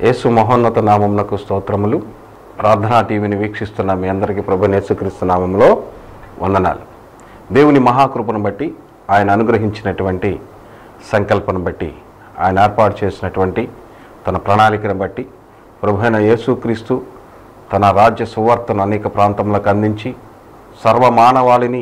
యేసు మహోన్నత నామమునకు స్తోత్రములు ప్రార్థనా టీవీని వీక్షిస్తున్న మీ అందరికీ ప్రభు యేసుక్రీస్తు నామంలో వందనాలు దేవుని మహాకృపను బట్టి ఆయన అనుగ్రహించినటువంటి సంకల్పను బట్టి ఆయన ఏర్పాటు చేసినటువంటి తన ప్రణాళికను బట్టి ప్రభు అయిన యేసుక్రీస్తు తన రాజ్య సువార్తను అనేక ప్రాంతములకు అందించి సర్వమానవాళిని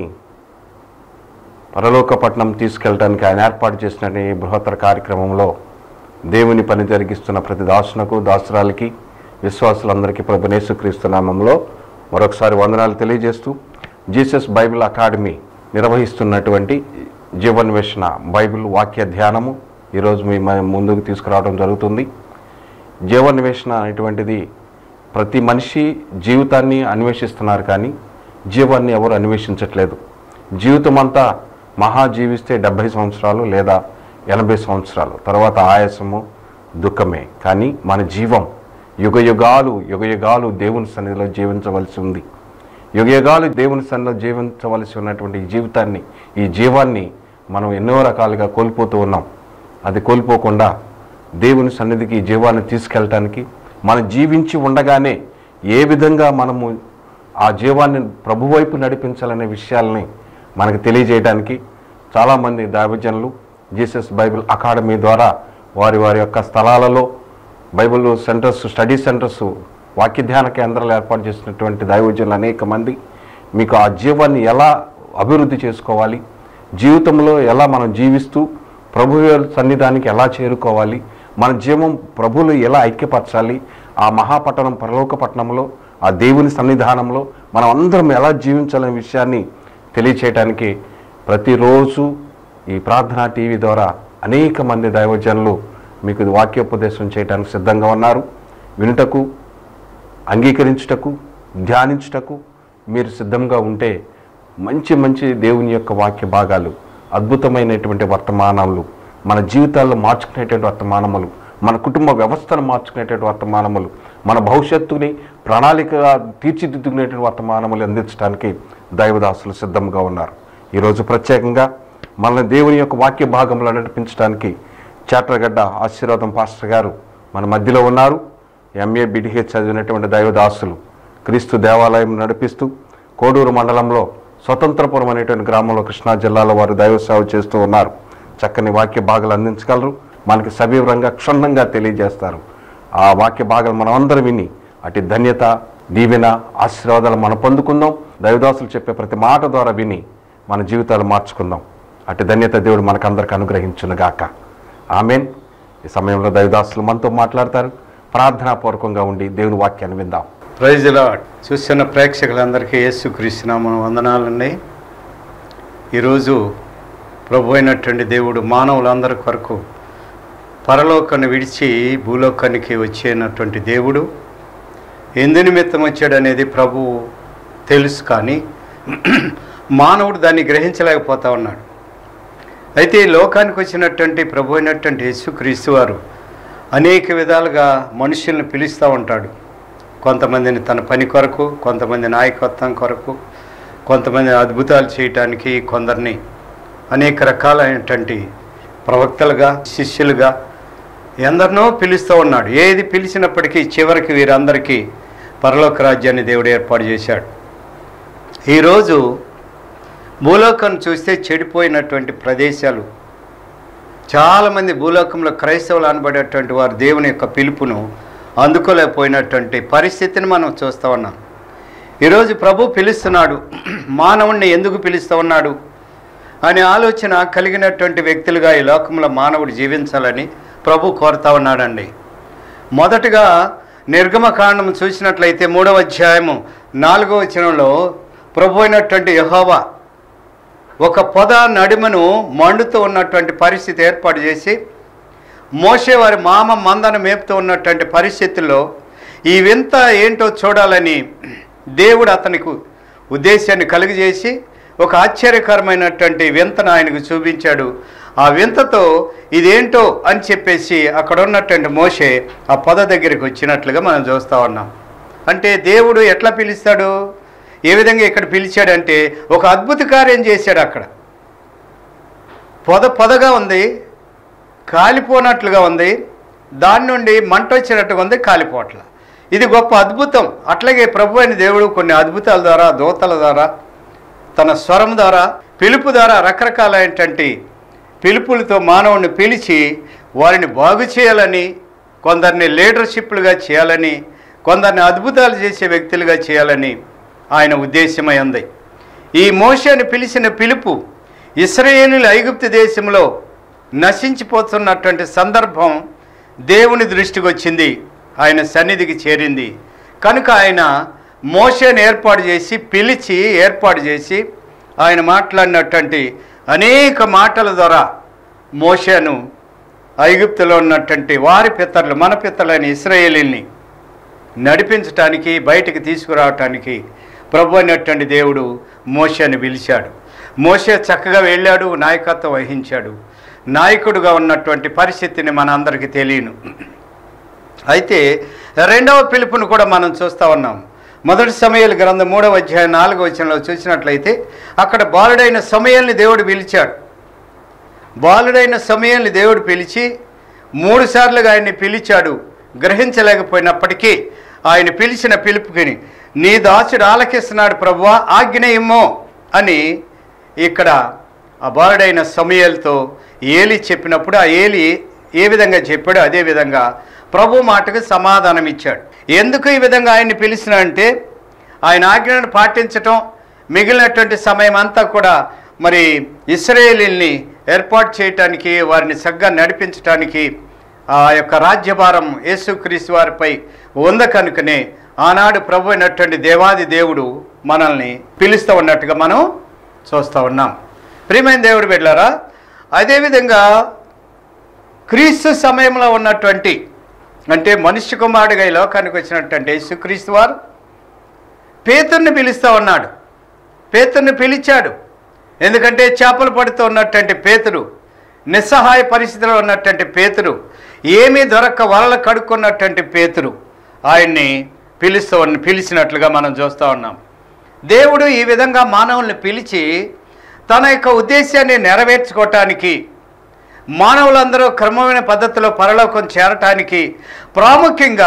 పరలోకపట్నం తీసుకెళ్ళడానికి ఆయన ఏర్పాటు చేసిన ఈ బృహత్తర కార్యక్రమంలో దేవుని పని జరిగిస్తున్న ప్రతి దాసునకు దాసురాలకి విశ్వాసులందరికీ ప్రభునేసుక్రీస్తు నామంలో మరొకసారి వందనాలు తెలియజేస్తూ జీసస్ బైబిల్ అకాడమీ నిర్వహిస్తున్నటువంటి జీవన్వేషణ బైబిల్ వాక్య ధ్యానము ఈరోజు మీ మ- ముందుకు తీసుకురావడం జరుగుతుంది జీవన్వేషణ అనేటువంటిది ప్రతి మనిషి జీవితాన్ని అన్వేషిస్తున్నారు కానీ జీవాన్ని ఎవరు అన్వేషించట్లేదు జీవితం అంతా మహా జీవిస్తే డెబ్భై సంవత్సరాలు లేదా ఎనభై సంవత్సరాలు తర్వాత ఆయాసము దుఃఖమే కానీ మన జీవం యుగ యుగాలు యుగ యుగాలు దేవుని సన్నిధిలో జీవించవలసి ఉంది యుగ యుగాలు దేవుని సన్నిధిలో జీవించవలసి ఉన్నటువంటి ఈ జీవితాన్ని ఈ జీవాన్ని మనం ఎన్నో రకాలుగా కోల్పోతూ ఉన్నాం అది కోల్పోకుండా దేవుని సన్నిధికి ఈ జీవాన్ని తీసుకెళ్ళటానికి మనం జీవించి ఉండగానే ఏ విధంగా మనము ఆ జీవాన్ని ప్రభు వైపు నడిపించాలనే విషయాల్ని మనకు తెలియజేయడానికి చాలామంది దైవజనులు జీసస్ బైబిల్ అకాడమీ ద్వారా వారి వారి యొక్క స్థలాలలో బైబిల్ సెంటర్స్ స్టడీ సెంటర్స్ వాక్య ధ్యాన కేంద్రాలు ఏర్పాటు చేసినటువంటి దైవజనులు అనేక మంది మీకు ఆ జీవాన్ని ఎలా అభివృద్ధి చేసుకోవాలి జీవితంలో ఎలా మనం జీవిస్తూ ప్రభు సన్నిధానికి ఎలా చేరుకోవాలి మన జీవం ప్రభువులు ఎలా ఐక్యపరచాలి ఆ మహాపట్టణం పరలోక పట్టణంలో ఆ దేవుని సన్నిధానంలో మనం అందరం ఎలా జీవించాలనే విషయాన్ని తెలియచేయటానికి ప్రతిరోజు ఈ ప్రార్థనా టీవీ ద్వారా అనేక మంది దైవజనులు మీకు ఇది వాక్యోపదేశం చేయడానికి సిద్ధంగా ఉన్నారు వినుటకు అంగీకరించుటకు ధ్యానించుటకు మీరు సిద్ధంగా ఉంటే మంచి మంచి దేవుని యొక్క వాక్య భాగాలు అద్భుతమైనటువంటి వర్తమానాలు మన జీవితాల్లో మార్చుకునేటువంటి వర్తమానములు మన కుటుంబ వ్యవస్థను మార్చుకునేటువంటి వర్తమానములు మన భవిష్యత్తుని ప్రణాళికగా తీర్చిదిద్దుకునేటువంటి వర్తమానములు అందించడానికి దైవదాసులు సిద్ధంగా ఉన్నారు ఈరోజు ప్రత్యేకంగా మన దేవుని యొక్క వాక్య భాగంలో నడిపించడానికి చాట్రగడ్డ ఆశీర్వాదం పాస్టర్ గారు మన మధ్యలో ఉన్నారు ఎంఏ బిడిహెచ్ చదివినటువంటి దైవదాసులు క్రీస్తు దేవాలయం నడిపిస్తూ కోడూరు మండలంలో స్వతంత్రపురం అనేటువంటి గ్రామంలో కృష్ణా జిల్లాలో వారు దైవ సేవ చేస్తూ ఉన్నారు చక్కని వాక్య భాగాలు అందించగలరు మనకి సవివరంగా క్షుణ్ణంగా తెలియజేస్తారు ఆ వాక్య భాగాలు మనం అందరం విని అటు ధన్యత దీవెన ఆశీర్వాదాలు మనం పొందుకుందాం దైవదాసులు చెప్పే ప్రతి మాట ద్వారా విని మన జీవితాలు మార్చుకుందాం అటు ధన్యత దేవుడు మనకందరికి అనుగ్రహించునుగాక ఆమెన్ ఈ సమయంలో దైవదాసులు మనతో మాట్లాడతారు ప్రార్థనాపూర్వకంగా ఉండి దేవుని వాక్యాన్ని విందాం ప్రైజ్ లాడ్ చూస్తున్న ప్రేక్షకులందరికీ యేసుక్రీస్తునామం వందనాలండి ఈరోజు ప్రభు అయినటువంటి దేవుడు మానవులందరి కొరకు పరలోకాన్ని విడిచి భూలోకానికి వచ్చేనటువంటి దేవుడు ఎందు నిమిత్తం వచ్చాడనేది ప్రభు తెలుసు కానీ మానవుడు దాన్ని గ్రహించలేకపోతా ఉన్నాడు అయితే ఈ లోకానికి వచ్చినటువంటి ప్రభు అయినటువంటి యేసుక్రీస్తు వారు అనేక విధాలుగా మనుషుల్ని పిలుస్తూ ఉంటాడు కొంతమందిని తన పని కొరకు కొంతమంది నాయకత్వం కొరకు కొంతమంది అద్భుతాలు చేయటానికి కొందరిని అనేక రకాలైనటువంటి ప్రవక్తలుగా శిష్యులుగా ఎందరినో పిలుస్తూ ఉన్నాడు ఏది పిలిచినప్పటికీ చివరికి వీరందరికీ పరలోక రాజ్యాన్ని దేవుడు ఏర్పాటు చేశాడు ఈరోజు భూలోకం చూస్తే చెడిపోయినటువంటి ప్రదేశాలు చాలామంది భూలోకంలో క్రైస్తవులు అనబడేటువంటి వారు దేవుని యొక్క పిలుపును అందుకోలేకపోయినటువంటి పరిస్థితిని మనం చూస్తూ ఉన్నాం ఈరోజు ప్రభు పిలుస్తున్నాడు మానవుణ్ణి ఎందుకు పిలుస్తూ ఉన్నాడు అనే ఆలోచన కలిగినటువంటి వ్యక్తులుగా ఈ లోకంలో మానవుడు జీవించాలని ప్రభు కోరుతా ఉన్నాడండి మొదటగా నిర్గమకాండం చూసినట్లయితే మూడవ అధ్యాయము నాలుగవ వచనంలో ప్రభు అయినటువంటి యహోవా ఒక పొద నడుమను మండుతూ ఉన్నటువంటి పరిస్థితి ఏర్పాటు చేసి మోసే వారి మామ మందను మేపుతూ ఉన్నటువంటి పరిస్థితుల్లో ఈ వింత ఏంటో చూడాలని దేవుడు అతనికి ఉద్దేశాన్ని కలుగజేసి ఒక ఆశ్చర్యకరమైనటువంటి వింతను ఆయనకు చూపించాడు ఆ వింతతో ఇదేంటో అని చెప్పేసి అక్కడ ఉన్నటువంటి మోషే ఆ పొద దగ్గరికి వచ్చినట్లుగా మనం చూస్తూ ఉన్నాం అంటే దేవుడు ఎట్లా పిలుస్తాడు ఏ విధంగా ఇక్కడ పిలిచాడంటే ఒక అద్భుత కార్యం చేశాడు అక్కడ పొద పొదగా ఉంది కాలిపోనట్లుగా ఉంది దాని నుండి మంట వచ్చినట్టుగా ఉంది కాలిపోట్ల ఇది గొప్ప అద్భుతం అట్లాగే ప్రభు అయిన దేవుడు కొన్ని అద్భుతాల ద్వారా దూతల ద్వారా తన స్వరం ద్వారా పిలుపు ద్వారా రకరకాలైనటువంటి పిలుపులతో మానవుని పిలిచి వారిని బాగు చేయాలని కొందరిని లీడర్షిప్లుగా చేయాలని కొందరిని అద్భుతాలు చేసే వ్యక్తులుగా చేయాలని ఆయన ఉద్దేశమై ఉంది ఈ మోషేని పిలిచిన పిలుపు ఇస్రాయేలీల ఐగుప్తు దేశంలో నశించిపోతున్నటువంటి సందర్భం దేవుని దృష్టికి వచ్చింది ఆయన సన్నిధికి చేరింది కనుక ఆయన మోషేని ఏర్పాటు చేసి పిలిచి ఏర్పాటు చేసి ఆయన మాట్లాడినటువంటి అనేక మాటల ద్వారా మోషేను ఐగుప్తులో ఉన్నటువంటి వారి పితరులు మన పితరులైన ఇస్రాయేలీల్ని నడిపించటానికి బయటికి తీసుకురావటానికి ప్రభు అయినటువంటి దేవుడు మోషేని పిలిచాడు మోషే చక్కగా వెళ్ళాడు నాయకత్వం వహించాడు నాయకుడుగా ఉన్నటువంటి పరిస్థితిని మన అందరికీ తెలియను అయితే రెండవ పిలుపును కూడా మనం చూస్తూ ఉన్నాం మొదటి సమయాల గ్రంథం మూడవ అధ్యాయం నాలుగవ వచనంలో చూసినట్లయితే అక్కడ బాలుడైన సమయాల్ని దేవుడు పిలిచాడు బాలుడైన సమయాన్ని దేవుడు పిలిచి మూడు సార్లుగా ఆయన్ని పిలిచాడు గ్రహించలేకపోయినప్పటికీ ఆయన పిలిచిన పిలుపుకి నీ దాసుడు ఆలకిస్తున్నాడు ప్రభువా ఆజ్ఞ ఇమ్మో అని ఇక్కడ ఆ బాలుడైన సమయాలతో ఏలి చెప్పినప్పుడు ఆ ఏలి ఏ విధంగా చెప్పాడో అదే విధంగా ప్రభు మాటకు సమాధానం ఇచ్చాడు ఎందుకు ఈ విధంగా ఆయన్ని పిలిచిన అంటే ఆయన ఆజ్ఞను పాటించటం మిగిలినటువంటి సమయం అంతా కూడా మరి ఇస్రాయేలీల్ని ఏర్పాటు చేయటానికి వారిని సగ్గా నడిపించటానికి ఆ యొక్క రాజ్యభారం యేసుక్రీస్తు వారిపై ఉంది కనుకనే ఆనాడు ప్రభు అయినటువంటి దేవాది దేవుడు మనల్ని పిలుస్తూ ఉన్నట్టుగా మనం చూస్తూ ఉన్నాం ప్రియమైన దేవుడు బిడ్డారా అదేవిధంగా క్రీస్తు సమయంలో ఉన్నటువంటి అంటే మనుష్య కుమారుడిగా ఈ లోకానికి వచ్చినటువంటి యేసుక్రీస్తు వారు పేతుర్ని పిలుస్తూ ఉన్నాడు పేతుర్ని పిలిచాడు ఎందుకంటే చేపలు పడుతూ ఉన్నటువంటి పేతురు నిస్సహాయ పరిస్థితిలో ఉన్నటువంటి పేతురు ఏమీ దొరక్క వలలు కడుక్కున్నటువంటి పేతురు ఆయన్ని పిలుస్తూ ఉన్న పిలిచినట్లుగా మనం చూస్తూ ఉన్నాం దేవుడు ఈ విధంగా మానవుల్ని పిలిచి తన యొక్క ఉద్దేశాన్ని నెరవేర్చుకోవటానికి మానవులందరూ క్రమమైన పద్ధతిలో పరలోకం చేరటానికి ప్రాముఖ్యంగా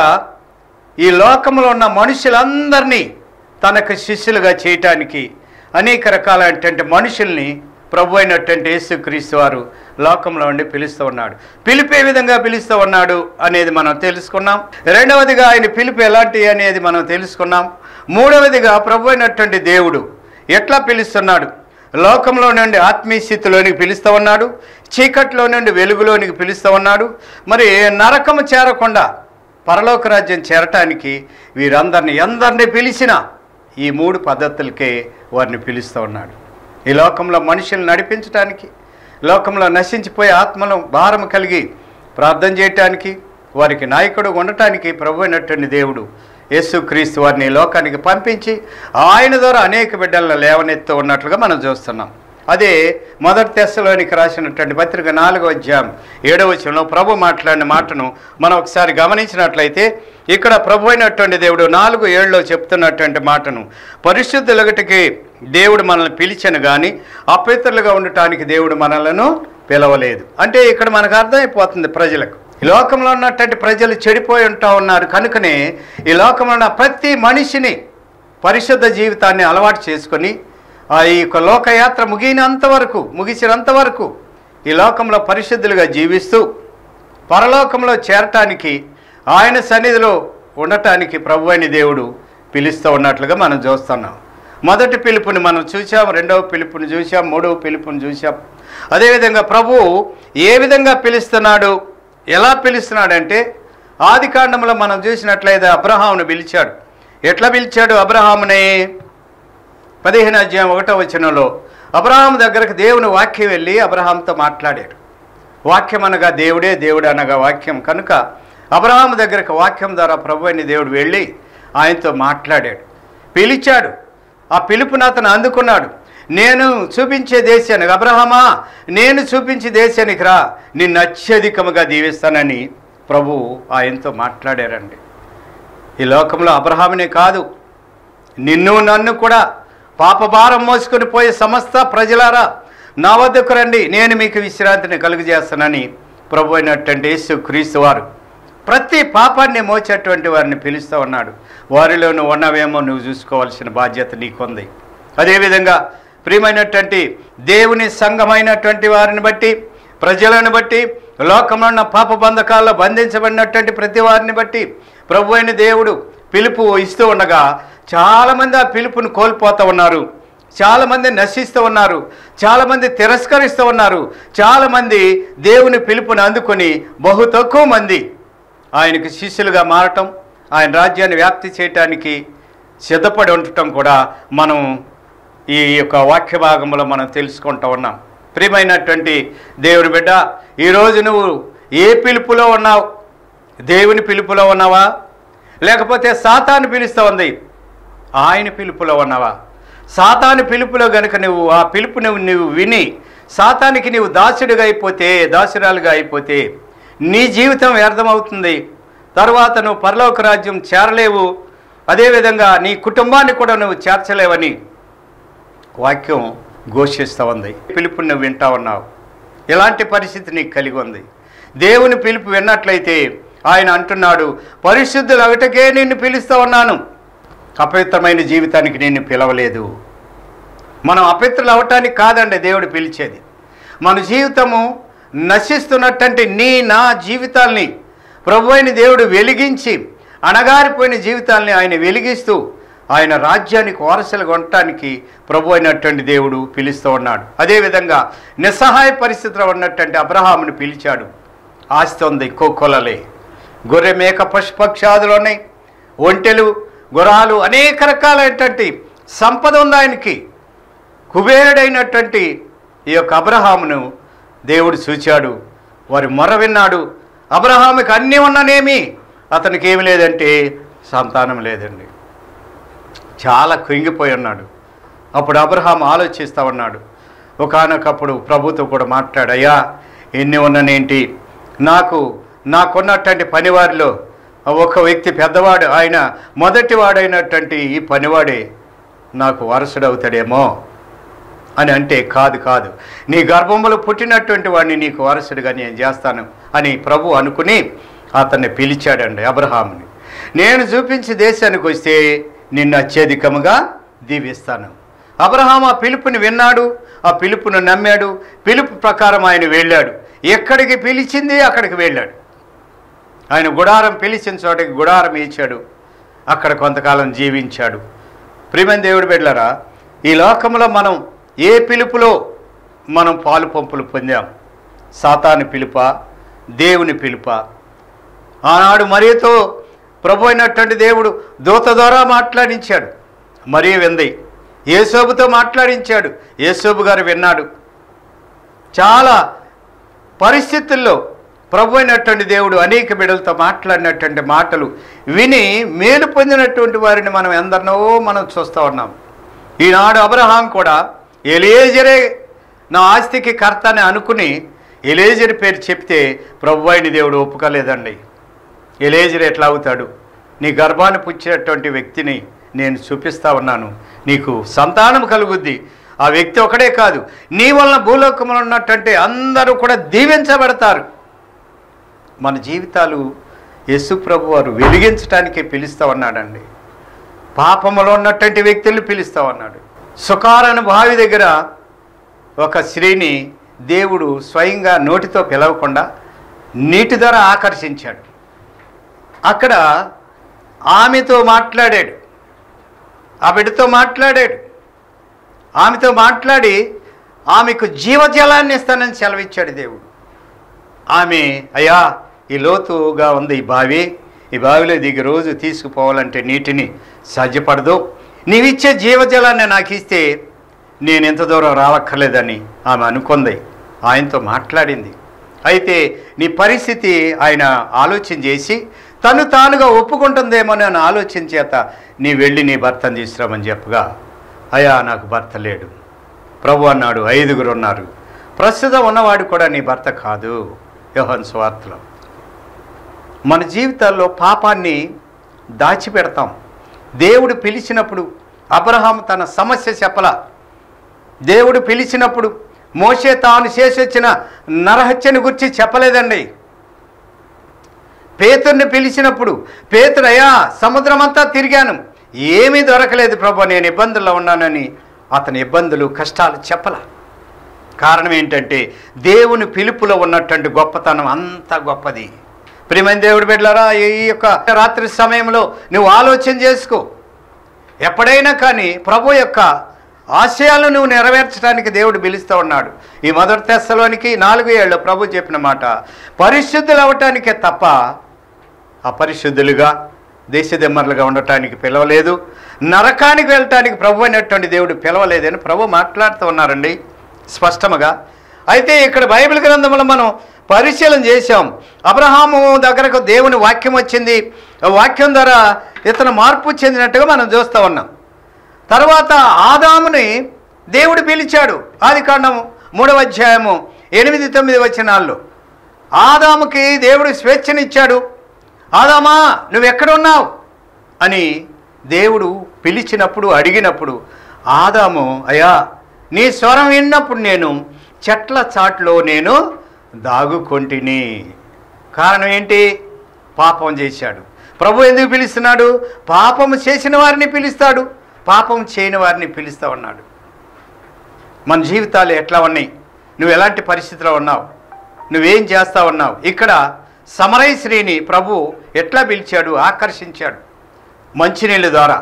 ఈ లోకంలో ఉన్న మనుషులందరినీ తనకు శిష్యులుగా చేయటానికి అనేక రకాలైనటువంటి మనుషుల్ని ప్రభు అయినటువంటి యేసుక్రీస్తు వారు లోకంలో ఉండి పిలుస్తూ ఉన్నాడు పిలుపు ఏ విధంగా పిలుస్తూ ఉన్నాడు అనేది మనం తెలుసుకున్నాం రెండవదిగా ఆయన పిలుపు ఎలాంటి అనేది మనం తెలుసుకున్నాం మూడవదిగా ప్రభు అయినటువంటి దేవుడు ఎట్లా పిలుస్తున్నాడు లోకంలో నుండి ఆత్మీయ స్థితిలోనికి పిలుస్తూ ఉన్నాడు చీకట్లో నుండి వెలుగులోనికి పిలుస్తూ ఉన్నాడు మరి నరకము చేరకుండా పరలోక రాజ్యం చేరటానికి వీరందరిని ఎందరిని పిలిచినా ఈ మూడు పద్ధతులకే వారిని పిలుస్తూ ఉన్నాడు ఈ లోకంలో మనుషులను నడిపించడానికి లోకంలో నశించిపోయే ఆత్మలో భారం కలిగి ప్రార్థన చేయటానికి వారికి నాయకుడు ఉండటానికి ప్రభు అయినటువంటి దేవుడు యేసుక్రీస్తు వారిని ఈ లోకానికి పంపించి ఆయన ద్వారా అనేక బిడ్డలను లేవనెత్తు ఉన్నట్లుగా మనం చూస్తున్నాం అదే మొదటి తెశలోనికి రాసినటువంటి పత్రిక నాలుగో అధ్యాయం ఏడవ వచనంలో ప్రభు మాట్లాడిన మాటను మనం ఒకసారి గమనించినట్లయితే ఇక్కడ ప్రభు అయినటువంటి దేవుడు నాలుగు ఏళ్ళలో చెప్తున్నటువంటి మాటను పరిశుద్ధులగటికి దేవుడు మనల్ని పిలిచను కానీ అపవిత్రులుగా ఉండటానికి దేవుడు మనలను పిలవలేదు అంటే ఇక్కడ మనకు అర్థమైపోతుంది ప్రజలకు ఈ లోకంలో ఉన్నటువంటి ప్రజలు చెడిపోయి ఉంటా ఉన్నారు కనుకనే ఈ లోకంలో ఉన్న ప్రతి మనిషిని పరిశుద్ధ జీవితాన్ని అలవాటు చేసుకొని ఆ ఈ యొక్క లోకయాత్ర ముగినంత వరకు ముగిసినంత వరకు ఈ లోకంలో పరిశుద్ధులుగా జీవిస్తూ పరలోకంలో చేరటానికి ఆయన సన్నిధిలో ఉండటానికి ప్రభు అయిన దేవుడు పిలుస్తూ ఉన్నట్లుగా మనం చూస్తున్నాం మొదటి పిలుపుని మనం చూసాం రెండవ పిలుపుని చూసాం మూడవ పిలుపుని చూసాం అదేవిధంగా ప్రభు ఏ విధంగా పిలుస్తున్నాడు ఎలా పిలుస్తున్నాడంటే ఆది కాండంలో మనం చూసినట్లయితే అబ్రహామును పిలిచాడు ఎట్లా పిలిచాడు అబ్రహాముని పదిహేను అధ్యాయం ఒకటో వచనంలో అబ్రహాం దగ్గరకు దేవుని వాక్యం వెళ్ళి అబ్రహాంతో మాట్లాడాడు వాక్యం అనగా దేవుడే దేవుడు అనగా వాక్యం కనుక అబ్రహాం దగ్గరకు వాక్యం ద్వారా ప్రభు అయిన దేవుడు వెళ్ళి ఆయనతో మాట్లాడాడు పిలిచాడు ఆ పిలుపుని అతను అందుకున్నాడు నేను చూపించే దేశానికి అబ్రహమా నేను చూపించే దేశానికి రా నిన్ను అత్యధికముగా దీవిస్తానని ప్రభు ఆయనతో మాట్లాడారండి ఈ లోకంలో అబ్రహామునే కాదు నిన్ను నన్ను కూడా పాపభారం మోసుకొని పోయే సమస్త ప్రజలారా నా వద్దకు రండి నేను మీకు విశ్రాంతిని కలుగజేస్తానని ప్రభు అయినటువంటి యేసు క్రీస్తు వారు ప్రతి పాపాన్ని మోచేటువంటి వారిని పిలుస్తూ ఉన్నాడు వారిలో నువ్వు ఉన్నవేమో నువ్వు చూసుకోవాల్సిన బాధ్యత నీకుంది అదేవిధంగా ప్రియమైనటువంటి దేవుని సంఘమైనటువంటి వారిని బట్టి ప్రజలను బట్టి లోకంలో ఉన్న పాప బంధకాల్లో బంధించబడినటువంటి ప్రతి వారిని బట్టి ప్రభు అయిన దేవుడు పిలుపు ఇస్తూ ఉండగా చాలామంది ఆ పిలుపును కోల్పోతూ ఉన్నారు చాలామంది నశిస్తూ ఉన్నారు చాలామంది తిరస్కరిస్తూ ఉన్నారు చాలామంది దేవుని పిలుపుని అందుకొని బహు తక్కువ మంది ఆయనకు శిష్యులుగా మారటం ఆయన రాజ్యాన్ని వ్యాప్తి చేయటానికి సిద్ధపడి ఉండటం కూడా మనం ఈ యొక్క వాక్య భాగంలో మనం తెలుసుకుంటూ ఉన్నాం ప్రియమైనటువంటి దేవుని బిడ్డ ఈరోజు నువ్వు ఏ పిలుపులో ఉన్నావు దేవుని పిలుపులో ఉన్నావా లేకపోతే సాతాను పిలుస్తూ ఉంది ఆయన పిలుపులో ఉన్నావా సాతాను పిలుపులో గనుక నువ్వు ఆ పిలుపు నువ్వు నువ్వు విని సాతానికి నీవు దాసుడిగా అయిపోతే దాసురాలుగా అయిపోతే నీ జీవితం వ్యర్థమవుతుంది తర్వాత నువ్వు పరలోక రాజ్యం చేరలేవు అదేవిధంగా నీ కుటుంబాన్ని కూడా నువ్వు చేర్చలేవని వాక్యం ఘోషిస్తూ ఉంది పిలుపుని నువ్వు వింటా ఉన్నావు ఇలాంటి పరిస్థితి నీకు కలిగి ఉంది దేవుని పిలుపు విన్నట్లయితే ఆయన అంటున్నాడు పరిశుద్ధులు ఒకటకే నిన్ను పిలుస్తూ ఉన్నాను అపవిత్రమైన జీవితానికి నిన్ను పిలవలేదు మనం అపవిత్రులు అవటానికి కాదండి దేవుడు పిలిచేది మన జీవితము నశిస్తున్నటువంటి నీ నా జీవితాల్ని ప్రభు అయిన దేవుడు వెలిగించి అణగారిపోయిన జీవితాల్ని ఆయన వెలిగిస్తూ ఆయన రాజ్యానికి వారసులుగా ఉండటానికి ప్రభు అయినటువంటి దేవుడు పిలుస్తూ ఉన్నాడు అదేవిధంగా నిస్సహాయ పరిస్థితిలో ఉన్నటువంటి అబ్రహామును పిలిచాడు ఆస్తి ఉంది కోకొలలే గొర్రె మేక పశుపక్షాదులు ఉన్నాయి ఒంటెలు గుర్రాలు అనేక రకాలైనటువంటి సంపద ఉంది ఆయనకి కుబేరుడైనటువంటి ఈ యొక్క అబ్రహామును దేవుడు చూచాడు వారి మొర విన్నాడు అబ్రహాముకి అన్నీ ఉన్ననేమి అతనికి ఏమి లేదంటే సంతానం లేదండి చాలా కృంగిపోయి ఉన్నాడు అప్పుడు అబ్రహాం ఆలోచిస్తూ ఉన్నాడు ఒకనొకప్పుడు ప్రభుతో కూడా మాట్లాడయ్యా ఎన్ని ఉన్ననేంటి నాకు నాకున్నటువంటి పనివారిలో ఒక వ్యక్తి పెద్దవాడు ఆయన మొదటివాడైనటువంటి ఈ పనివాడే నాకు వారసుడవుతాడేమో అని అంటే కాదు కాదు నీ గర్భంలో పుట్టినటువంటి వాడిని నీకు వారసుడిగా నేను చేస్తాను అని ప్రభు అనుకుని అతన్ని పిలిచాడండి అబ్రహాముని నేను చూపించి దేశానికి వస్తే నిన్ను అత్యధికముగా దీవిస్తాను అబ్రహాం ఆ పిలుపుని విన్నాడు ఆ పిలుపును నమ్మాడు పిలుపు ప్రకారం ఆయన వెళ్ళాడు ఎక్కడికి పిలిచింది అక్కడికి వెళ్ళాడు ఆయన గుడారం పిలిచిన చోటకి గుడారం ఇచ్చాడు అక్కడ కొంతకాలం జీవించాడు ప్రియమైన దేవుడు బిడ్డలారా ఈ లోకంలో మనం ఏ పిలుపులో మనం పాలు పంపులు పొందాం సాతాను పిలుప దేవుని పిలుప ఆనాడు మరియతో ప్రభు అయినటువంటి దేవుడు దూత ద్వారా మాట్లాడించాడు మరియ వింది యేసోబుతో మాట్లాడించాడు యేసోబు గారు విన్నాడు చాలా పరిస్థితుల్లో ప్రభు అయినటువంటి దేవుడు అనేక బిడ్డలతో మాట్లాడినటువంటి మాటలు విని మేలు పొందినటువంటి వారిని మనం ఎందరినో మనం చూస్తూ ఉన్నాం ఈనాడు అబ్రహాం కూడా ఎలియేజరే నా ఆస్తికి కర్త అని అనుకుని ఎలేజర్ పేరు చెప్తే ప్రభు అయిన దేవుడు ఒప్పుకోలేదండి ఎలేజర్ ఎట్లా అవుతాడు నీ గర్భాన్ని పుచ్చినటువంటి వ్యక్తిని నేను చూపిస్తా ఉన్నాను నీకు సంతానం కలుగుద్ది ఆ వ్యక్తి ఒకడే కాదు నీ వలన భూలోకంలో ఉన్నటువంటి అందరూ కూడా దీవించబడతారు మన జీవితాలు యేసు ప్రభు వారు వెలిగించడానికే పిలుస్తూ ఉన్నాడండి పాపములో ఉన్నటువంటి వ్యక్తుల్ని పిలుస్తూ ఉన్నాడు సుకారను బావి దగ్గర ఒక స్త్రీని దేవుడు స్వయంగా నోటితో పిలవకుండా నీటి ద్వారా ఆకర్షించాడు అక్కడ ఆమెతో మాట్లాడాడు ఆ బిడ్డతో మాట్లాడాడు ఆమెతో మాట్లాడి ఆమెకు జీవజలాన్ని ఇస్తానని సెలవిచ్చాడు దేవుడు ఆమె అయ్యా ఈ లోతుగా ఉంది ఈ బావి ఈ బావిలో దిగి రోజు తీసుకుపోవాలంటే నీటిని సాధ్యపడదు నీవిచ్చే జీవజలాన్ని నాకు ఇస్తే నేను ఎంత దూరం రావక్కర్లేదని ఆమె అనుకుంది ఆయనతో మాట్లాడింది అయితే నీ పరిస్థితి ఆయన ఆలోచన చేసి తను తానుగా ఒప్పుకుంటుందేమో అని ఆలోచన చేత నీ వెళ్ళి నీ భర్తను తీసుకురామని చెప్పగా అయ్యా నాకు భర్త లేడు ప్రభు అన్నాడు ఐదుగురు ఉన్నారు ప్రస్తుతం ఉన్నవాడు కూడా నీ భర్త కాదు యోహన్ స్వార్థలో మన జీవితాల్లో పాపాన్ని దాచిపెడతాం దేవుడు పిలిచినప్పుడు అబ్రహాం తన సమస్య చెప్పలా దేవుడు పిలిచినప్పుడు మోసే తాను చేసొచ్చిన నరహత్యను గురించి చెప్పలేదండి పేతుర్ని పిలిచినప్పుడు పేతురయ్యా సముద్రమంతా తిరిగాను ఏమీ దొరకలేదు ప్రభు నేను ఇబ్బందుల్లో ఉన్నానని అతని ఇబ్బందులు కష్టాలు చెప్పలా కారణం ఏంటంటే దేవుని పిలుపులో ఉన్నటువంటి గొప్పతనం అంత గొప్పది ప్రియమైన దేవుడు బిడ్డలారా ఈ యొక్క రాత్రి సమయంలో నువ్వు ఆలోచన చేసుకో ఎప్పుడైనా కానీ ప్రభు యొక్క ఆశయాలను నువ్వు నెరవేర్చడానికి దేవుడు పిలుస్తూ ఉన్నాడు ఈ మొదటి తెస్సలోనికి నాలుగు ఏళ్ళు ప్రభు చెప్పిన మాట పరిశుద్ధులు అవటానికే తప్ప అపరిశుద్ధులుగా దేశదిమ్మరులుగా ఉండటానికి పిలవలేదు నరకానికి వెళ్ళటానికి ప్రభు అయినటువంటి దేవుడు పిలవలేదని ప్రభు మాట్లాడుతూ ఉన్నారండి స్పష్టముగా అయితే ఇక్కడ బైబిల్ గ్రంథంలో మనం పరిశీలన చేశాం అబ్రహాము దగ్గరకు దేవుని వాక్యం వచ్చింది ఆ వాక్యం ద్వారా ఇతను మార్పు చెందినట్టుగా మనం చూస్తూ ఉన్నాం తర్వాత ఆదాముని దేవుడు పిలిచాడు ఆది కాండము మూడవ అధ్యాయము ఎనిమిది తొమ్మిది వచనాల్లో ఆదాముకి దేవుడు స్వేచ్ఛనిచ్చాడు ఆదామా నువ్వు ఎక్కడున్నావు అని దేవుడు పిలిచినప్పుడు అడిగినప్పుడు ఆదాము అయ్యా నీ స్వరం విన్నప్పుడు నేను చెట్ల చాట్లో నేను దాగుకొంటిని కారణం ఏంటి పాపం చేశాడు ప్రభు ఎందుకు పిలుస్తున్నాడు పాపం చేసిన వారిని పిలుస్తాడు పాపం చేయని వారిని పిలుస్తూ ఉన్నాడు మన జీవితాలు ఎట్లా ఉన్నాయి నువ్వు ఎలాంటి పరిస్థితిలో ఉన్నావు నువ్వేం చేస్తా ఉన్నావు ఇక్కడ సమరయ శ్రీని ప్రభు ఎట్లా పిలిచాడు ఆకర్షించాడు మంచినీళ్ళ ద్వారా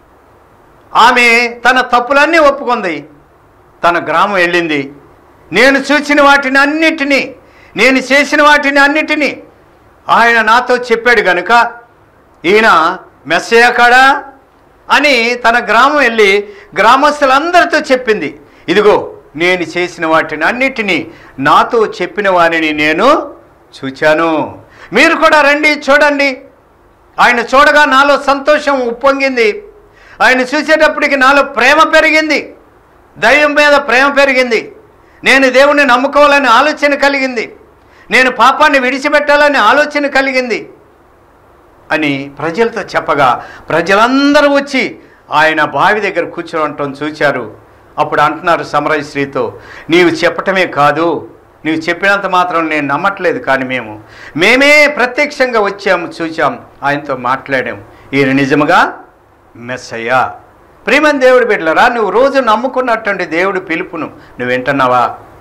ఆమె తన తప్పులన్నీ ఒప్పుకుంది తన గ్రామం వెళ్ళింది నేను చూసిన వాటిని అన్నిటినీ నేను చేసిన వాటిని అన్నిటినీ ఆయన నాతో చెప్పాడు గనుక ఈయన మెస్సయ్య కాడా అని తన గ్రామం వెళ్ళి గ్రామస్తులందరితో చెప్పింది ఇదిగో నేను చేసిన వాటిని అన్నిటినీ నాతో చెప్పిన వారిని నేను చూచాను మీరు కూడా రండి చూడండి ఆయన చూడగా నాలో సంతోషం ఉప్పొంగింది ఆయన చూసేటప్పటికి నాలో ప్రేమ పెరిగింది దైవం మీద ప్రేమ పెరిగింది నేను దేవుణ్ణి నమ్ముకోవాలని ఆలోచన కలిగింది నేను పాపాన్ని విడిచిపెట్టాలని ఆలోచన కలిగింది అని ప్రజలతో చెప్పగా ప్రజలందరూ వచ్చి ఆయన బావి దగ్గర కూర్చోవటం చూచారు అప్పుడు అంటున్నారు సమరయ శ్రీతో నీవు చెప్పటమే కాదు నీవు చెప్పినంత మాత్రం నేను నమ్మట్లేదు కానీ మేము మేమే ప్రత్యక్షంగా వచ్చాము చూచాం ఆయనతో మాట్లాడాము ఈయన నిజముగా మెస్సయ్యా ప్రియమని దేవుడు బిడ్డలరా నువ్వు రోజు నమ్ముకున్నటువంటి దేవుడి పిలుపును నువ్వు వింటున్నావా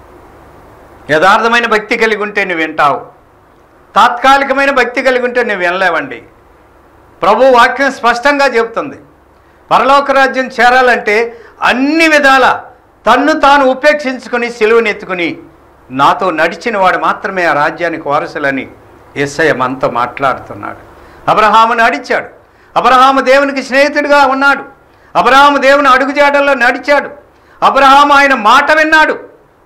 యథార్థమైన భక్తి కలిగి ఉంటే నువ్వు వింటావు తాత్కాలికమైన భక్తి కలిగి ఉంటే నువ్వు వినలేవండి ప్రభు వాక్యం స్పష్టంగా చెబుతుంది పరలోక రాజ్యం చేరాలంటే అన్ని విధాల తన్ను తాను ఉపేక్షించుకుని సెలువునెత్తుకుని నాతో నడిచిన వాడు మాత్రమే ఆ రాజ్యానికి వారసులని ఎస్ఐ మనతో మాట్లాడుతున్నాడు అబ్రహామును నడిచాడు అబ్రహాము దేవునికి స్నేహితుడిగా ఉన్నాడు అబ్రహాము దేవుని అడుగుజాడల్లో నడిచాడు అబ్రహాము ఆయన మాట విన్నాడు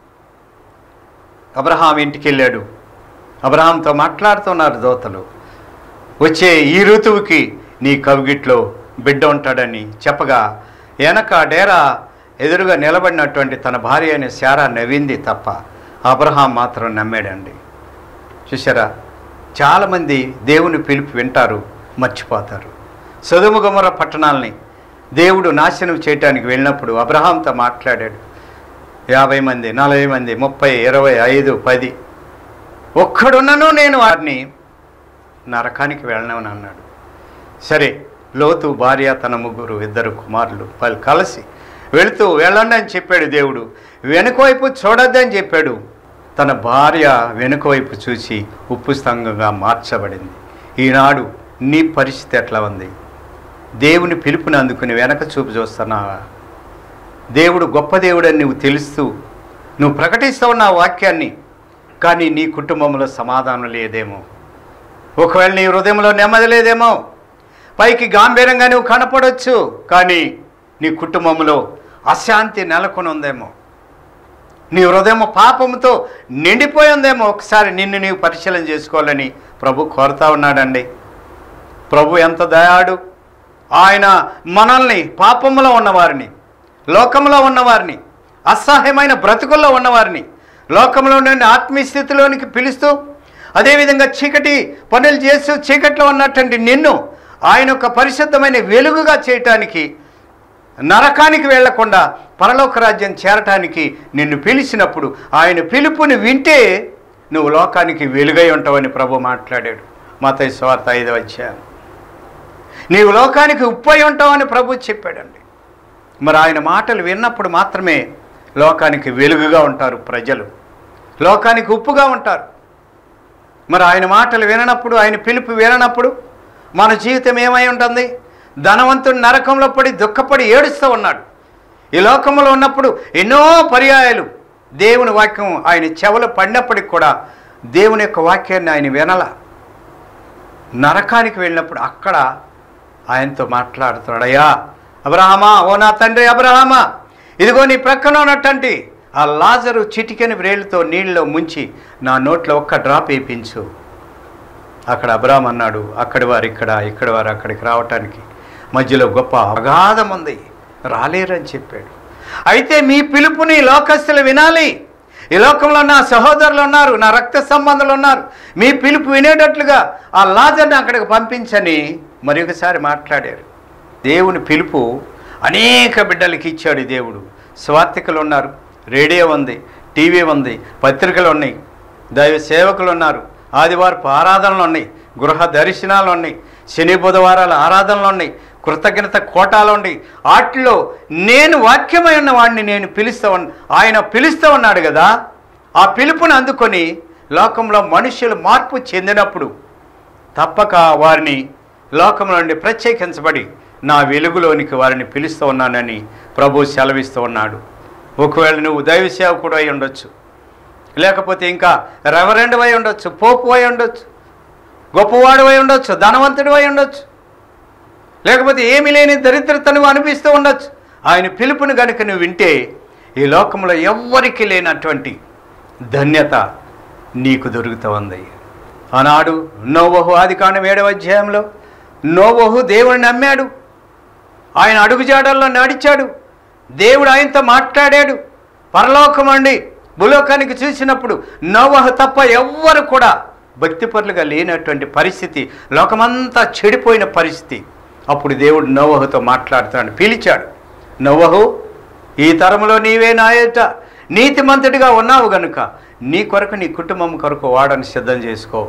అబ్రహాం ఇంటికి వెళ్ళాడు అబ్రహాంతో మాట్లాడుతున్నారు దోతలు వచ్చే ఈ ఋతువుకి నీ కవిగిట్లో బిడ్డ ఉంటాడని చెప్పగా వెనక డేరా ఎదురుగా నిలబడినటువంటి తన భార్య అయిన శారా నవ్వింది తప్ప అబ్రహాం మాత్రం నమ్మాడండి చూసారా చాలామంది దేవుని పిలుపు వింటారు మర్చిపోతారు సదుముగమర పట్టణాలని దేవుడు నాశనం చేయటానికి వెళ్ళినప్పుడు అబ్రహాంతో మాట్లాడాడు యాభై మంది నలభై మంది ముప్పై ఇరవై ఐదు పది ఒక్కడున్నను నేను వారిని నరకానికి వెళ్ళనని అన్నాడు సరే లోతు భార్య తన ముగ్గురు ఇద్దరు కుమారులు వాళ్ళు కలిసి వెళుతూ వెళ్ళండి అని చెప్పాడు దేవుడు వెనుక వైపు చూడొద్దని చెప్పాడు తన భార్య వెనుక వైపు చూసి ఉప్పు స్తంభంగా మార్చబడింది ఈనాడు నీ పరిస్థితి ఎట్లా ఉంది దేవుని పిలుపుని అందుకుని వెనక చూపు చూస్తున్నావా దేవుడు గొప్ప దేవుడని నువ్వు తెలుస్తూ నువ్వు ప్రకటిస్తూ ఉన్న ఆ వాక్యాన్ని కానీ నీ కుటుంబంలో సమాధానం లేదేమో ఒకవేళ నీ హృదయంలో నెమ్మది లేదేమో పైకి గాంభీర్యంగా నువ్వు కనపడవచ్చు కానీ నీ కుటుంబంలో అశాంతి నెలకొని ఉందేమో నీ హృదయం పాపంతో నిండిపోయి ఉందేమో ఒకసారి నిన్ను నీవు పరిశీలన చేసుకోవాలని ప్రభు కోరుతా ఉన్నాడండి ప్రభు ఎంత దయాడు ఆయన మనల్ని పాపంలో ఉన్నవారిని లోకంలో ఉన్నవారిని అసహ్యమైన బ్రతుకుల్లో ఉన్నవారిని లోకంలో నుండి ఆత్మీయ స్థితిలోనికి పిలుస్తూ అదేవిధంగా చీకటి పనులు చేస్తూ చీకట్లో ఉన్నటువంటి నిన్ను ఆయన ఒక పరిశుద్ధమైన వెలుగుగా చేయటానికి నరకానికి వెళ్లకుండా పరలోక రాజ్యం చేరటానికి నిన్ను పిలిచినప్పుడు ఆయన పిలుపుని వింటే నువ్వు లోకానికి వెలుగై ఉంటావని ప్రభు మాట్లాడాడు మత స్వార్థ ఐదు వచ్చాను నీవు లోకానికి ఉప్పై ఉంటావని ప్రభు చెప్పాడండి మరి ఆయన మాటలు విన్నప్పుడు మాత్రమే లోకానికి వెలుగుగా ఉంటారు ప్రజలు లోకానికి ఉప్పుగా ఉంటారు మరి ఆయన మాటలు విననప్పుడు ఆయన పిలుపు విననప్పుడు మన జీవితం ఏమై ఉంటుంది ధనవంతుడు నరకంలో పడి దుఃఖపడి ఏడుస్తూ ఉన్నాడు ఈ లోకంలో ఉన్నప్పుడు ఎన్నో పర్యాయాలు దేవుని వాక్యం ఆయన చెవులు పడినప్పటికి కూడా దేవుని యొక్క వాక్యాన్ని ఆయన వినల నరకానికి వెళ్ళినప్పుడు అక్కడ ఆయనతో మాట్లాడుతున్నాడు అయ్యా అబ్రహమా ఓ నా తండ్రి అబ్రహమా ఇదిగో నీ ప్రక్కన ఉన్నటువంటి ఆ లాజరు చిటికెని వ్రేలుతో నీళ్ళలో ముంచి నా నోట్లో ఒక్క డ్రాప్ వేయించు అక్కడ అబ్రాహం అన్నాడు అక్కడి వారు ఇక్కడ ఇక్కడి వారు అక్కడికి రావటానికి మధ్యలో గొప్ప అగాధం ఉంది రాలేరని చెప్పాడు అయితే మీ పిలుపుని లోకస్తులు వినాలి ఈ లోకంలో నా సహోదరులు ఉన్నారు నా రక్త సంబంధాలు ఉన్నారు మీ పిలుపు వినేటట్లుగా ఆ లాజర్ని అక్కడికి పంపించని మరి ఒకసారి మాట్లాడారు దేవుని పిలుపు అనేక బిడ్డలకి ఇచ్చాడు ఈ దేవుడు స్వార్థికులు ఉన్నారు రేడియో ఉంది టీవీ ఉంది పత్రికలు ఉన్నాయి దైవ సేవకులు ఉన్నారు ఆదివారపు ఆరాధనలు ఉన్నాయి గృహ దర్శనాలు ఉన్నాయి శని బుధవారాల ఆరాధనలు ఉన్నాయి కృతజ్ఞత కోటాలు ఉన్నాయి వాటిలో నేను వాక్యమై ఉన్న వాడిని నేను పిలుస్తా ఉన్నా ఆయన పిలుస్తూ ఉన్నాడు కదా ఆ పిలుపుని అందుకొని లోకంలో మనుషులు మార్పు చెందినప్పుడు తప్పక వారిని లోకంలో నుండి ప్రత్యేకించబడి నా వెలుగులోనికి వారిని పిలుస్తూ ఉన్నానని ప్రభు సెలవిస్తూ ఉన్నాడు ఒకవేళ నువ్వు దైవ సేవకుడు అయి ఉండొచ్చు లేకపోతే ఇంకా రెవరెండ్ అయి ఉండొచ్చు పోపు అయి ఉండొచ్చు గొప్పవాడు అయి ఉండొచ్చు ధనవంతుడు అయి ఉండొచ్చు లేకపోతే ఏమీ లేని దరిద్రతను అనిపిస్తూ ఉండొచ్చు ఆయన పిలుపుని గనుక నువ్వు వింటే ఈ లోకంలో ఎవ్వరికి లేనటువంటి ధన్యత నీకు దొరుకుతూ ఉంది ఆనాడు నోవహు ఆది కాండం ఏడవ అధ్యాయంలో నోవహు దేవుని నమ్మాడు ఆయన అడుగుజాడల్లో నడిచాడు దేవుడు ఆయనతో మాట్లాడాడు పరలోకం అండి భూలోకానికి చూసినప్పుడు నోవహు తప్ప ఎవ్వరు కూడా భక్తిపరులుగా లేనటువంటి పరిస్థితి లోకమంతా చెడిపోయిన పరిస్థితి అప్పుడు దేవుడు నోవహుతో మాట్లాడుతున్నాడు పిలిచాడు నోవహు ఈ తరములో నీవే నాయట నీతిమంతుడిగా ఉన్నావు గనుక నీ కొరకు నీ కుటుంబం కొరకు వాడని సిద్ధం చేసుకో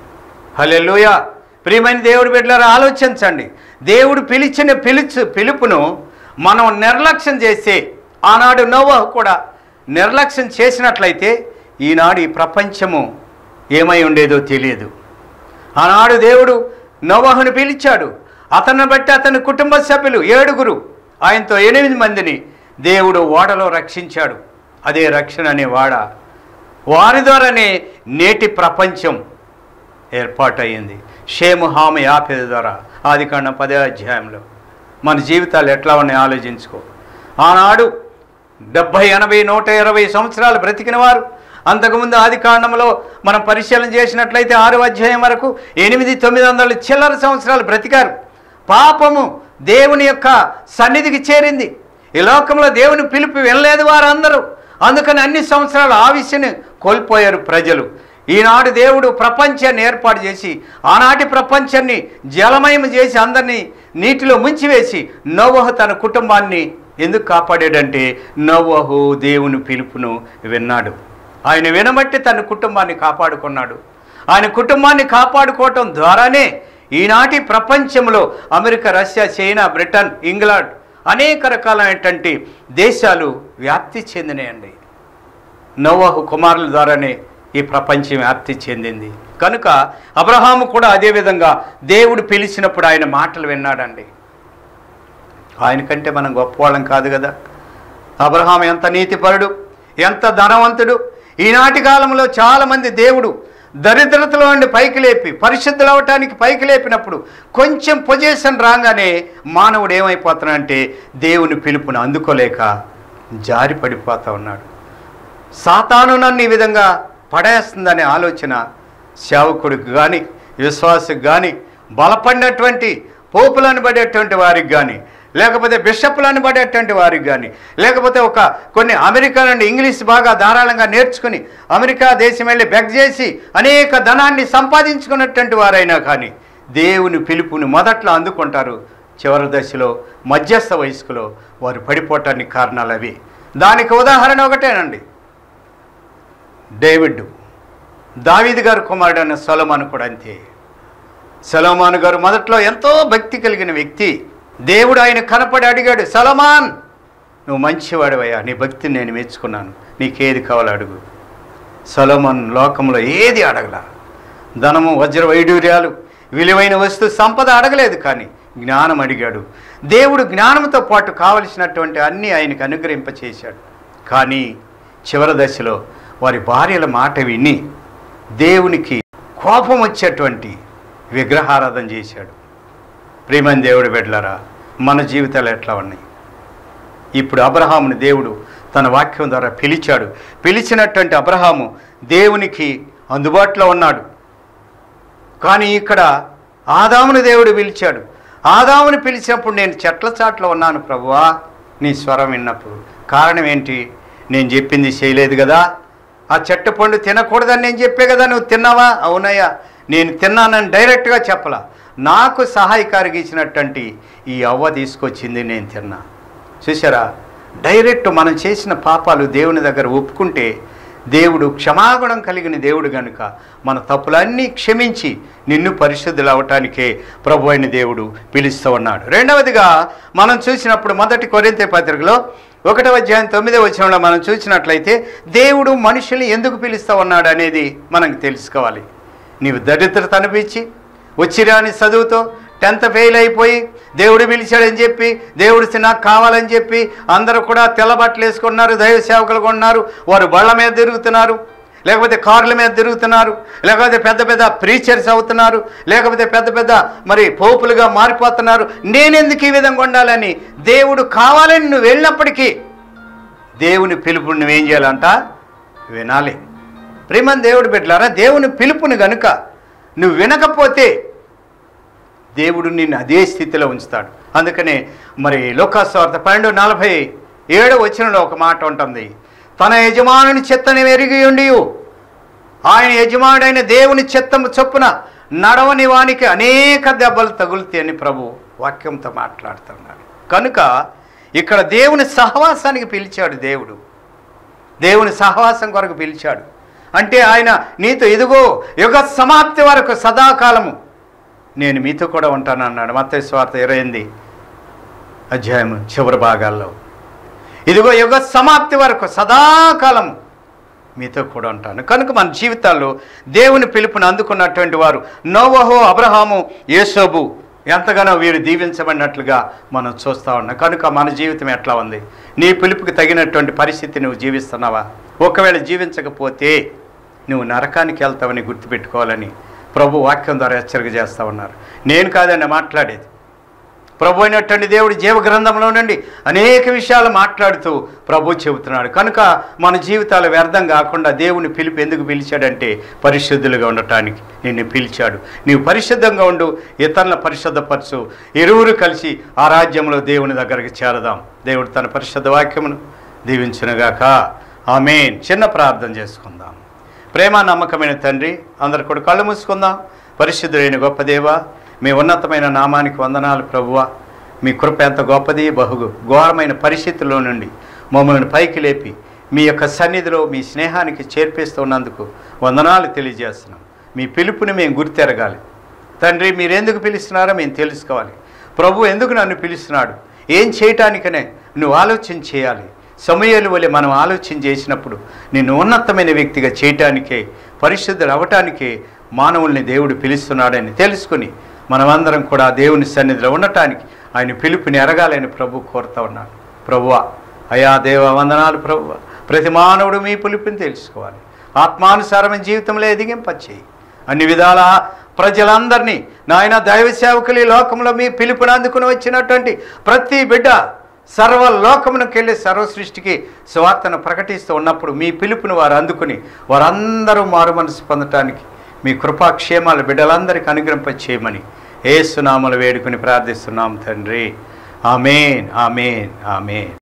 హలెలుయ ప్రియమైన దేవుడి బిడ్డలారా ఆలోచించండి దేవుడు పిలిచిన పిలుచు పిలుపును మనం నిర్లక్ష్యం చేస్తే ఆనాడు నోవహు కూడా నిర్లక్ష్యం చేసినట్లయితే ఈనాడు ఈ ప్రపంచము ఏమై ఉండేదో తెలియదు ఆనాడు దేవుడు నోవహును పిలిచాడు అతన్ని బట్టి అతని కుటుంబ సభ్యులు ఏడుగురు ఆయనతో ఎనిమిది మందిని దేవుడు ఓడలో రక్షించాడు అదే రక్షణ అనే వాడ వారి ద్వారానే నేటి ప్రపంచం ఏర్పాటయ్యింది షేము హామ యాపేద ద్వారా ఆది కాండం పదే అధ్యాయంలో మన జీవితాలు ఎట్లా ఉన్నాయి ఆలోచించుకో ఆనాడు డెబ్భై ఎనభై నూట ఇరవై సంవత్సరాలు బ్రతికిన వారు అంతకుముందు ఆది కాండంలో మనం పరిశీలన చేసినట్లయితే ఆరు అధ్యాయం వరకు ఎనిమిది తొమ్మిది వందల చిల్లర సంవత్సరాలు బ్రతికారు పాపము దేవుని యొక్క సన్నిధికి చేరింది ఈ లోకంలో దేవుని పిలుపు వినలేదు వారందరూ అందుకని అన్ని సంవత్సరాలు ఆవిష్యని కోల్పోయారు ప్రజలు ఈనాడు దేవుడు ప్రపంచాన్ని ఏర్పాటు చేసి ఆనాటి ప్రపంచాన్ని జలమయం చేసి అందరినీ నీటిలో ముంచివేసి నోవహు తన కుటుంబాన్ని ఎందుకు కాపాడాడంటే నోవహు దేవుని పిలుపును విన్నాడు ఆయన వినబట్టి తన కుటుంబాన్ని కాపాడుకున్నాడు ఆయన కుటుంబాన్ని కాపాడుకోవటం ద్వారానే ఈనాటి ప్రపంచంలో America Russia China Britain England అనేక రకాలైనటువంటి దేశాలు వ్యాప్తి చెందినాయండి నోవాహు కుమారుల ద్వారానే ఈ ప్రపంచం వ్యాప్తి చెందింది కనుక అబ్రహాము కూడా అదేవిధంగా దేవుడు పిలిచినప్పుడు ఆయన మాటలు విన్నాడండి ఆయన కంటే మనం గొప్పవాళ్ళం కాదు కదా అబ్రహాం ఎంత నీతిపరుడు ఎంత ధనవంతుడు ఈనాటి కాలంలో చాలామంది దేవుడు దరిద్రతలో నుండి పైకి లేపి పరిశుద్ధులు అవటానికి పైకి లేపినప్పుడు కొంచెం పొజిషన్ రాగానే మానవుడు ఏమైపోతున్నాడంటే దేవుని పిలుపును అందుకోలేక జారి పడిపోతా ఉన్నాడు సాతాను నన్ను ఈ విధంగా పడేస్తుందనే ఆలోచన సేవకుడికి కానీ విశ్వాసకు కానీ బలపడినటువంటి పోపులను పడేటువంటి వారికి కానీ లేకపోతే బిషప్లను పడేటువంటి వారికి కానీ లేకపోతే ఒక కొన్ని అమెరికా నుండి ఇంగ్లీష్ బాగా ధారాళంగా నేర్చుకుని అమెరికా దేశం వెళ్ళి బెగ్ చేసి అనేక ధనాన్ని సంపాదించుకున్నటువంటి వారైనా కానీ దేవుని పిలుపుని మొదట్లో అందుకుంటారు చివరి దశలో మధ్యస్థ వయస్కులో వారు పడిపోవటానికి కారణాలు అవి దానికి ఉదాహరణ ఒకటేనండి డేవిడ్ దావీద్ గారు కుమారుడు అన్న సొలమన్ కూడా అంతే సలోమాన్ గారు మొదట్లో ఎంతో భక్తి కలిగిన వ్యక్తి దేవుడు ఆయన కనపడి అడిగాడు సలోమాన్ నువ్వు మంచివాడివయ్యా నీ భక్తిని నేను మెచ్చుకున్నాను నీకేది కావాలో అడుగు సలోమన్ లోకంలో ఏది అడగల ధనము వజ్ర వైడూర్యాలు విలువైన వస్తు సంపద అడగలేదు కానీ జ్ఞానం అడిగాడు దేవుడు జ్ఞానంతో పాటు కావలసినటువంటి అన్నీ ఆయనకు అనుగ్రహింపచేశాడు కానీ చివరి దశలో వారి భార్యల మాట విని దేవునికి కోపం వచ్చేటువంటి విగ్రహారాధన చేశాడు ప్రేమని దేవుడు బిడ్డలారా మన జీవితాలు ఎట్లా ఉన్నాయి ఇప్పుడు అబ్రహాముని దేవుడు తన వాక్యం ద్వారా పిలిచాడు పిలిచినటువంటి అబ్రహాము దేవునికి అందుబాటులో ఉన్నాడు కానీ ఇక్కడ ఆదాముని దేవుడు పిలిచాడు ఆదాముని పిలిచినప్పుడు నేను చెట్ల చాట్లో ఉన్నాను ప్రభువా నీ స్వరం విన్నప్పుడు కారణం ఏంటి నేను చెప్పింది చేయలేదు కదా ఆ చెట్టు పండు తినకూడదని నేను చెప్పే కదా నువ్వు తిన్నావా అవునయ్యా నేను తిన్నానని డైరెక్ట్గా చెప్పలా నాకు సహాయకారిగా ఇచ్చినటువంటి ఈ అవ్వ తీసుకొచ్చింది నేను తిన్నా చూసారా డైరెక్ట్ మనం చేసిన పాపాలు దేవుని దగ్గర ఒప్పుకుంటే దేవుడు క్షమాగుణం కలిగిన దేవుడు గనుక మన తప్పులన్నీ క్షమించి నిన్ను పరిశుద్ధులు అవటానికే ప్రభు అయిన దేవుడు పిలుస్తూ ఉన్నాడు రెండవదిగా మనం చూసినప్పుడు మొదటి కొరింత పత్రికలో ఒకటవ అధ్యాయం తొమ్మిదవ వచనంలో మనం చూసినట్లయితే దేవుడు మనుషుల్ని ఎందుకు పిలుస్తూ ఉన్నాడు అనేది మనకు తెలుసుకోవాలి నీవు దరిద్రత అనిపించి వచ్చిరాని చదువుతో టెన్త్ ఫెయిల్ అయిపోయి దేవుడు పిలిచాడని చెప్పి దేవుడు నాకు కావాలని చెప్పి అందరూ కూడా తెల్లబట్టలు వేసుకున్నారు దైవ సేవకులు ఉన్నారు వారు బళ్ళ మీద తిరుగుతున్నారు లేకపోతే కార్ల మీద తిరుగుతున్నారు లేకపోతే పెద్ద పెద్ద ప్రీచర్స్ అవుతున్నారు లేకపోతే పెద్ద పెద్ద మరి పోపులుగా మారిపోతున్నారు నేనెందుకు ఈ విధంగా ఉండాలని దేవుడు కావాలని నువ్వు వెళ్ళినప్పటికీ దేవుని పిలుపుని నువ్వేం చేయాలంట వినాలి ప్రేమని దేవుడు పెట్టారా దేవుని పిలుపుని గనుక నువ్వు వినకపోతే దేవుడు నిన్ను అదే స్థితిలో ఉంచుతాడు అందుకనే మరి లోకాస్వార్త పన్నెండు నలభై ఏడో వచనంలో ఒక మాట ఉంటుంది తన యజమానుని చెత్తని ఎరిగి ఉండి ఆయన యజమానుడైన దేవుని చిత్తము చొప్పున నడవని వానికి అనేక దెబ్బలు తగులుతాయి అని ప్రభు వాక్యంతో మాట్లాడుతున్నాడు కనుక ఇక్కడ దేవుని సహవాసానికి పిలిచాడు దేవుడు దేవుని సహవాసం కొరకు పిలిచాడు అంటే ఆయన నీతో ఇదిగో యుగ సమాప్తి వరకు సదాకాలము నేను మీతో కూడా ఉంటానన్నాడు మత్తయి స్వార్థ ఇరవై ఎనిమిది అధ్యాయం చివరి భాగాల్లో ఇదిగో యుగ సమాప్తి వరకు సదాకాలం మీతో కూడా ఉంటాను కనుక మన జీవితాల్లో దేవుని పిలుపుని అందుకున్నటువంటి వారు నోవహో అబ్రహాము యేసోబు ఎంతగానో వీరు దీవించబడినట్లుగా మనం చూస్తూ ఉన్నాం కనుక మన జీవితం ఎట్లా ఉంది నీ పిలుపుకి తగినటువంటి పరిస్థితి నువ్వు జీవిస్తున్నావా ఒకవేళ జీవించకపోతే నువ్వు నరకానికి వెళ్తావని గుర్తుపెట్టుకోవాలని ప్రభు వాక్యం ద్వారా హెచ్చరిక చేస్తూ ఉన్నారు నేను కాదండి మాట్లాడేది ప్రభు అయినటువంటి దేవుడు జీవ గ్రంథంలో నుండి అనేక విషయాలు మాట్లాడుతూ ప్రభు చెబుతున్నాడు కనుక మన జీవితాలు వ్యర్థం కాకుండా దేవుని పిలుపు ఎందుకు పిలిచాడంటే పరిశుద్ధులుగా ఉండటానికి నిన్ను పిలిచాడు నీవు పరిశుద్ధంగా ఉండు ఇతరుల పరిశుద్ధపరచు ఇరువురు కలిసి ఆ రాజ్యంలో దేవుని దగ్గరికి చేరదాం దేవుడు తన పరిశుద్ధ వాక్యమును దీవించునుగాక ఆమెన్ చిన్న ప్రార్థన చేసుకుందాం ప్రేమ నమ్మకమైన తండ్రి అందరు కూడా కళ్ళు మూసుకుందాం పరిశుద్ధుడైన గొప్ప దేవ మీ ఉన్నతమైన నామానికి వందనాలు ప్రభువ మీ కృప ఎంత గొప్పది బహు ఘోరమైన పరిస్థితుల్లో నుండి మమ్మల్ని పైకి లేపి మీ యొక్క సన్నిధిలో మీ స్నేహానికి చేర్పిస్తున్నందుకు వందనాలు తెలియజేస్తున్నాం మీ పిలుపుని మేము గుర్తెరగాలి తండ్రి మీరు ఎందుకు పిలుస్తున్నారో మేము తెలుసుకోవాలి ప్రభు ఎందుకు నన్ను పిలుస్తున్నాడు ఏం చేయటానికనే నువ్వు ఆలోచన చేయాలి సమయాలు వలె మనం ఆలోచన చేసినప్పుడు నిన్ను ఉన్నతమైన వ్యక్తిగా చేయటానికే పరిశుద్ధులు అవటానికే మానవుల్ని దేవుడు పిలుస్తున్నాడని తెలుసుకుని మనమందరం కూడా దేవుని సన్నిధిలో ఉండటానికి ఆయన పిలుపుని ఎరగాలని ప్రభు కోరుతా ఉన్నాడు ప్రభువా అయా దేవ వందనాలు ప్రభువ ప్రతి మానవుడు మీ పిలుపుని తెలుసుకోవాలి ఆత్మానుసారమైన జీవితంలో ఎదిగింపచేయి అన్ని విధాల ప్రజలందరినీ నాయన దైవ సేవకులు ఈ లోకంలో మీ పిలుపుని అందుకుని వచ్చినటువంటి ప్రతి బిడ్డ సర్వ లోకమునకు వెళ్ళి సర్వ సృష్టికి సువార్తను ప్రకటిస్తూ ఉన్నప్పుడు మీ పిలుపుని వారు అందుకుని వారందరూ మారు మనసు పొందటానికి మీ కృపాక్షేమాలు బిడ్డలందరికీ అనుగ్రహింప చేయమని ఏసునామలు వేడుకుని ప్రార్థిస్తున్నాం తండ్రి ఆమెన్ ఆమెన్ ఆమెన్